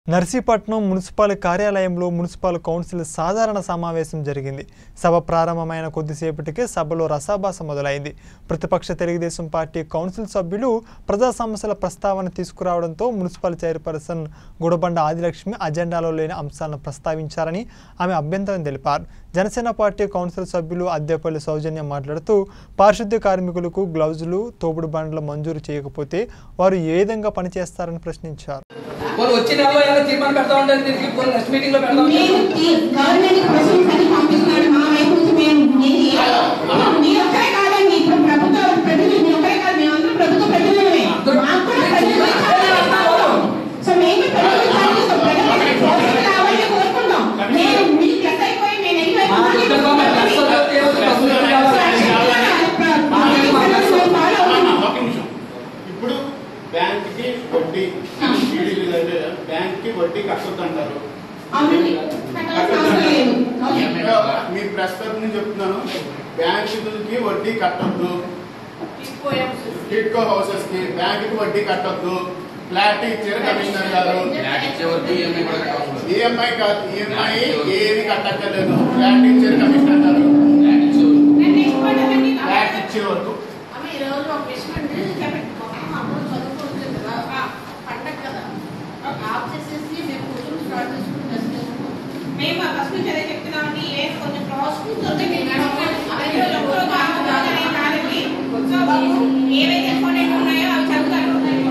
Narsipatnam municipal కార్యాలయంలో municipal council సాధారణ సమావేశం జరిగింది సభ ప్రారంభమైన కొద్దిసేపటికే సభలో రసాభాస మొదలైంది ప్రతిపక్ష తెలుగుదేశం పార్టీ కౌన్సిల్ సభ్యులు ప్రజా సమస్యల ప్రస్తావన తీసుకురావడంతో మున్సిపల్ చైర్పర్సన్ గుడబండ ఆదిలక్ష్మి అజెండాలో లేని అంశాలను ప్రస్తావించారని ఆమె అభ్యంతరం తెలిపారు జనసేన పార్టీ కౌన్సిల్ సభ్యులు అద్దెపల్లి సౌజన్యం మాట్లాడుతూ పారిశుద్ధ్య కార్మికులకు గ్లౌజులు తోపుడు బండ్లు మంజూరు చేయకపోతే వారు ఏ విధంగా పనిచేస్తారని ప్రశ్నించారు కొన్ని వచ్చే నెలలో ఏమైనా తీర్మానం పెడతా ఉంటారు దీనికి కొన్ని నెక్స్ట్ మీటింగ్ లో పెడతా ఉంటారు మేము ఈ గవర్నమెంట్ క్వశ్చన్స్ అని పంపిస్తున్నాడు మా వైపు నుంచి మేము ఏది మీ ఒక్కరే కాదండి ఇప్పుడు ప్రభుత్వ ప్రతినిధులు మీ ఒక్కరే కాదు మేమందరం ప్రభుత్వ ప్రతినిధులమే మాకు కూడా ప్రతినిధులు చాలా అవసరం. సో మేము ప్రతినిధులు సాధిస్తాం ప్రజలకు భవిష్యత్తు కావాలని కోరుకుంటాం నేను మీకు ప్లస్ అయిపోయి నేను వెళ్ళిపోయి మా కుటుంబం మా ప్లస్ అవుతుంది, ఏ రోజు బస్సులు కావాలి. ఫాలో అవుతున్నాం ఒక నిమిషం ఇప్పుడు బ్యాంక్ కి వడ్డీ ఈడీలు అంటే బ్యాంక్ కి వడ్డీ కట్టొద్దు అంటారు అవునండి కట్టాల్సిన అవసరం లేదు ఓకే. మీ ప్రెస్ తరఫు నుంచి చెప్తున్నాను బ్యాంకులకి వడ్డీ కట్టొద్దు టిట్కో హౌసెస్ కి బ్యాంక్ కి వడ్డీ కట్టొద్దు ఫ్లాట్ ఇచ్చారు కమిషనర్ గారు ఈఎంఐ కాదు ఈఎంఐ ఏది కట్టక్కర్లేదు ఫ్లాట్ ఇచ్చారు కమిషనర్ గారు ఫ్లాట్ ఇచ్చే వరకు అమ్మ ఈ రోజు ఒక విషయం అంటే చెప్పండి మా అమ్మ చదువుకుంటుంది కదా పండగ కదా ఆఫ్ చేసేసి మేము కూర్చొని స్టార్ట్ చేసుకుని డ్రెస్ చేసుకుంటాం మేము ఫస్ట్ నుంచి అదే చెప్తున్నామండి ఏ కొంచెం ప్రాసెస్ ఏవైతే ఇంపార్టెంట్ ఉన్నాయో అవి చదువుతారు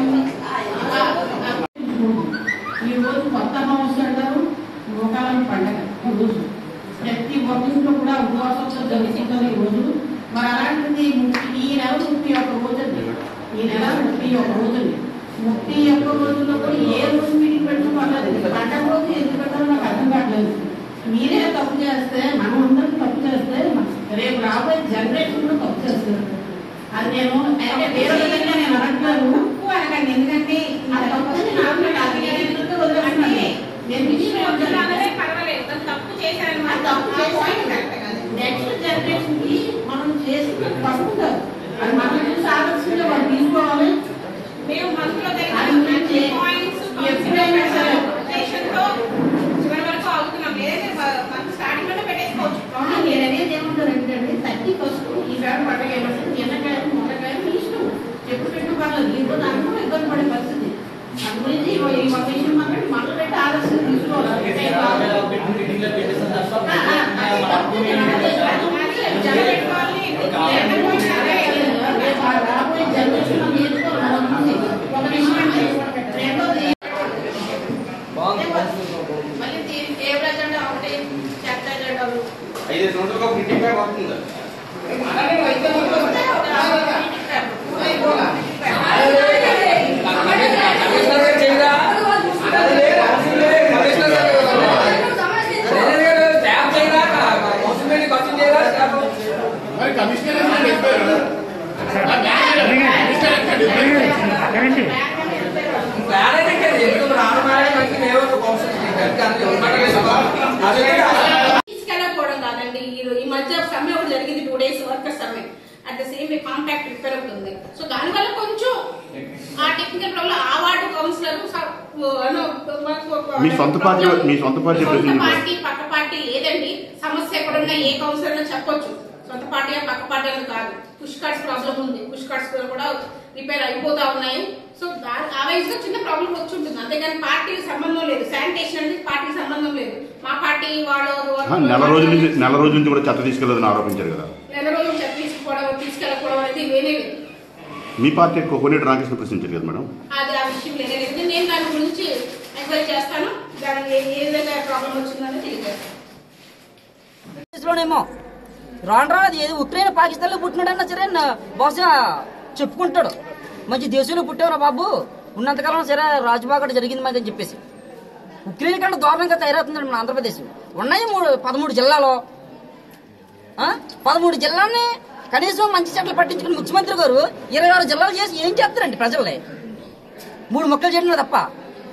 ఈ రోజు కొత్త అమావాస్య అంటారు లోకాలను పండగ ఈ రోజు ప్రతి ఒక్కరింట్లో కూడా ఉపవాసంతో జరుగుతుందని ఈ రోజు మరి అలాంటిది ముప్పై ఈ నెల ముప్పై ఒక్క రోజు అండి ఈ నెల ముప్పై ఒక్క రోజు అండి ముప్పై ఒక్క రోజుల్లో కూడా ఏ రోజు మీటింగ్ పెడితే పర్లేదు పండగ రోజు ఎందుకు పెట్టాలో నాకు అర్థం కావట్లేదు మీరే తప్పు చేస్తే మనం అందరం తప్పు చేస్తే రేపు రాబోయే జనరేషన్ కూడా తప్పు చేస్తారు అది నేను అంటే వేరే విధంగా నేను అనట్లేదు తప్పు అనకండి ఎందుకంటే అది తప్పని నాకు నాకు నేను ఎందుకు వదిలేస్తున్నాను? నేను విషయం వదిలేస్తున్నాను. పర్వాలేదు తను తప్పు చేశారని అది తప్పు చేసి నెక్స్ట్ జనరేషన్ కి మనం చేసి తప్పు కాదు. అది మనం చూసి ఆదర్శంగా వాళ్ళు తీసుకోవాలి మేము మనసులో అది గురించి పాయింట్స్ ఎప్పుడైనా సరే తో చివరి వరకు ఆగుతున్నాం ఏదైతే మనం స్టార్టింగ్ లోనే పెట్టేసుకోవచ్చు అవునా, నేను అనేది ఏమంటారంటే థర్టీ ఫస్ట్ ఈసారి పండగ ఏమంటే నిన్నకాయ మొన్నకాయ మీ ఇష్టం ఎప్పుడు పెట్టు పర్లేదు ఈ రోజు అందరూ ఇబ్బంది పడే పరిస్థితి అందు గురించి ఈ ఒక విషయం మాత్రం మనలో పెట్టి ఆదర్శం తీసుకోవాలి అంటే కాదు. మీటింగ్ లో పెట్టేసిన తర్వాత ఆ, ఆ, అది తప్పు. నేను అనేది కాదు. జనం పెట్టుకోవాలి రేపు ఆ రాబోయే జనరేషన్ మనం నేర్చుకోవాలి మన నుంచి. ఒక విషయం అంటే రెండోది బాగుంది మళ్ళీ దీ- దేవుడి అజెండా ఒకటి చర్చ అజెండాలు ఐదు సంవత్సరాలకు ఒక ప్రింటింగ్ బ్యాగ్ వస్తుంది కమిషనర్ గారు చేయరా కమిషనర్ గారు కమిషనర్ గారు స్టాఫ్ చేయరా కౌన్సిల్ మీటింగ్ ఖర్చు చేయరా స్టాఫ్ మరి కమిషనర్ ఎక్కడ చెప్పారు ఆ మేనేజర్ కమిషనర్ ఎక్కడ చెప్పారు ప్లాన్ అయితే ఇక్కడ ఎందుకు రాను మేడం అంటే మేము ఒక కౌన్సిల్ తీసుకెళ్ళకపోవడం కాదండి ఈ రో- ఈ మధ్య సమ్మె ఒకటి జరిగింది టూ డేస్ వర్కర్ సమ్మె at the same contact repair అవుతుంది సో దానివల్ల కొంచెం ఆ టెక్నికల్ ప్రాబ్లం ఆ వార్డు కౌన్సిలర్ మీ సొంత పార్టీ మీ సొంత పార్టీ సొంత ప్రెసిడెంట్ పార్టీ పక్క పార్టీ లేదండి సమస్య ఎక్కడున్నా ఏ కౌన్సిలర్ చెప్పొచ్చు సొంత పార్టీ పక్క పార్టీ అని కాదు పుష్ కార్డ్స్ ప్రాబ్లం ఉంది పుష్ కార్డ్స్ కూడా రిపేర్ అయిపోతా ఉన్నాయి సో దా- ఆ వయసులో చిన్న ప్రాబ్లం వచ్చి ఉంటుంది అంతేగాని పార్టీ సంబంధం లేదు శానిటేషన్ అనేది పార్టీ సంబంధం లేదు మా పార్టీ వాళ్ళు ఆ, నెల రోజుల నుంచి నెల రోజుల నుంచి కూడా చెత్త తీసుకెళ్లేదని ఆరోపించారు కదా నెల రోజులు చెప్పి తీసుకోవడం తీసుకెళ్ళకపోవడం అనేది ఇవేనే లేదు మీ పార్టీ కొన్నిటి రామకృష్ణ ప్రశ్నించారు కదా మేడం అది ఆ విషయం లేనే లేదు నేను దాని గురించి ఎంక్వైరీ చేస్తాను దానికి ఏ- ఏ విధంగా ప్రాబ్లం వచ్చిందని తెలియజేస్తాను లోనేమో రాను రాను అది ఏది ఉక్రెయిన్ పాకిస్తాన్ లో పుట్టినాడన్నా సరే నా- బహుశా చెప్పుకుంటాడు మంచి దేశంలో పుట్టావురా బాబు ఉన్నంతకాలం సరే రాజుబాగట జరిగింది మాది అని చెప్పేసి ఉక్రెయిన్ కంటే దారుణంగా తయారవుతుంది మన ఆంధ్రప్రదేశ్ ఉన్నాయి మూడు పదమూడు జిల్లాలో ఆ? పదమూడు జిల్లాల్ని కనీసం మంచి చెట్లు పట్టించుకుని ముఖ్యమంత్రి గారు ఇరవై ఆరు జిల్లాలు చేసి ఏం చేస్తారండి ప్రజల్ని మూడు మొక్కలు చేయడం తప్ప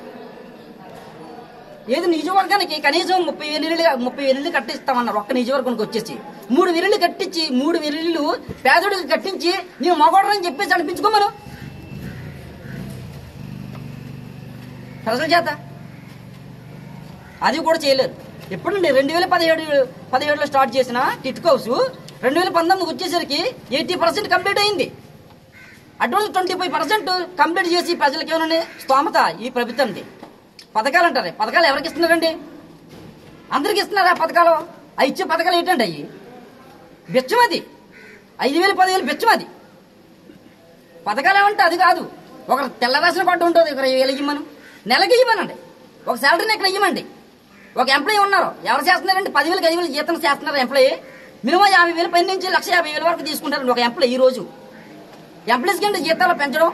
ఏది నియోజకవర్గానికి కనీసం ముప్పై వేలు ఇల్లు ముప్పై వేలు ఇల్లు కట్టిస్తామన్నారు ఒక్క నియోజకవర్గానికి వచ్చేసి మూడు విల్లులు కట్టించి మూడు విల్లులు పేదోడికి కట్టించి నేను మగోడరని చెప్పేసి అనిపించుకోమను ప్రజల చేత అది కూడా చేయలేదు ఎప్పుడండి రెండు వేల పదిహేడు పదిహేడులో స్టార్ట్ చేసిన కిట్ హౌస్ రెండు వేల పంతొమ్మిదికి వచ్చేసరికి ఎయిటీ పర్సెంట్ కంప్లీట్ అయింది అటువంటి ట్వంటీ ఫైవ్ పర్సెంట్ కంప్లీట్ చేసి ప్రజలకు ఏమన్నా స్తోమత ఈ ప్రభుత్వానికి పథకాలు అంటారు పథకాలు ఎవరికి ఇస్తున్నారండి అందరికి ఇస్తున్నారా పథకాలు ఆ ఇచ్చే పథకాలు ఏంటండి అవి బిచ్చం అది ఐదు వేలు పదివేలు బిచ్చం అది పథకాలు ఏమంటే అది కాదు ఒక తెల్ల రేషన్ కార్డు ఉంటుంది ఒక వేలు ఇవ్వమను నెలకి ఇవ్వమనండి ఒక శాలరీని ఇక్కడ ఇవ్వమండి ఒక ఎంప్లాయీ ఉన్నారు ఎవరు చేస్తున్నారండి పదివేలకు ఐదు వేలు జీతం చేస్తున్నారు ఎంప్లాయీ మినిమం యాభై వేలు పై నుంచి లక్ష యాభై వేల వరకు తీసుకుంటారండి ఒక ఎంప్లాయీ ఈ రోజు ఎంప్లాయీస్కి ఏంటి జీతాలు పెంచడం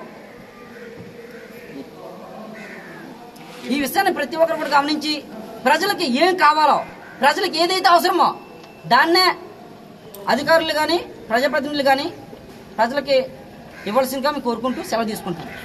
ఈ విషయాన్ని ప్రతి ఒక్కరు కూడా గమనించి ప్రజలకి ఏం కావాలో ప్రజలకు ఏదైతే అవసరమో దాన్నే అధికారులు కానీ ప్రజాప్రతినిధులు కానీ ప్రజలకి ఇవ్వాల్సిందిగా మేము కోరుకుంటూ సెలవు తీసుకుంటాం